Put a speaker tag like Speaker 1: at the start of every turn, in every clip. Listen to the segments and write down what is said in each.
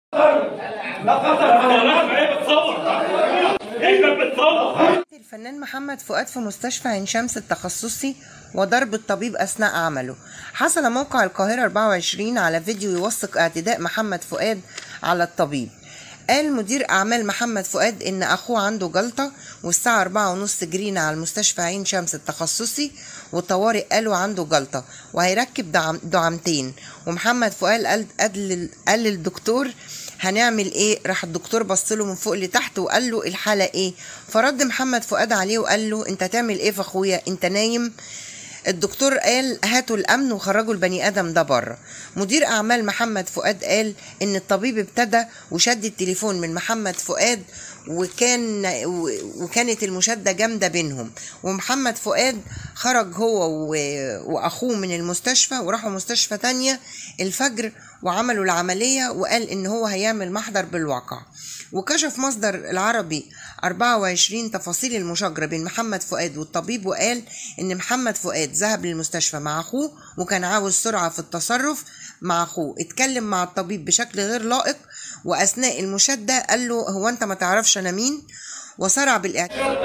Speaker 1: لا خطر انا ايه بتصور ايه بتصور
Speaker 2: الفنان محمد فؤاد في مستشفى عين شمس التخصصي وضرب الطبيب أثناء عمله حصل موقع القاهرة 24 على فيديو يوثق اعتداء محمد فؤاد على الطبيب قال مدير أعمال محمد فؤاد إن أخوه عنده جلطة والساعة أربعة ونص جرينا على المستشفى عين شمس التخصصي والطوارئ قالوا عنده جلطة وهيركب دعم دعامتين ومحمد فؤاد قال قال لل- قال للدكتور هنعمل ايه راح الدكتور بص له من فوق لتحت وقال له الحالة ايه فرد محمد فؤاد عليه وقال له انت تعمل ايه في اخويا انت نايم الدكتور قال هاتوا الامن وخرجوا البني ادم ده بره مدير اعمال محمد فؤاد قال ان الطبيب ابتدى وشد التليفون من محمد فؤاد وكان و- وكانت المشاده جامده بينهم ومحمد فؤاد خرج هو و- واخوه من المستشفى وراحوا مستشفى تانية الفجر وعملوا العمليه وقال ان هو هيعمل محضر بالواقع وكشف مصدر العربي 24 تفاصيل المشاجرة بين محمد فؤاد والطبيب وقال إن محمد فؤاد ذهب للمستشفى مع أخوه وكان عاوز سرعة في التصرف مع أخوه اتكلم مع الطبيب بشكل غير لائق وأثناء المشادة قال له هو أنت ما تعرفش أنا مين وسرع بالاعتراف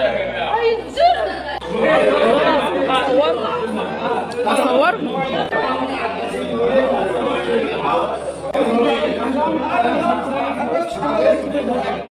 Speaker 3: اصور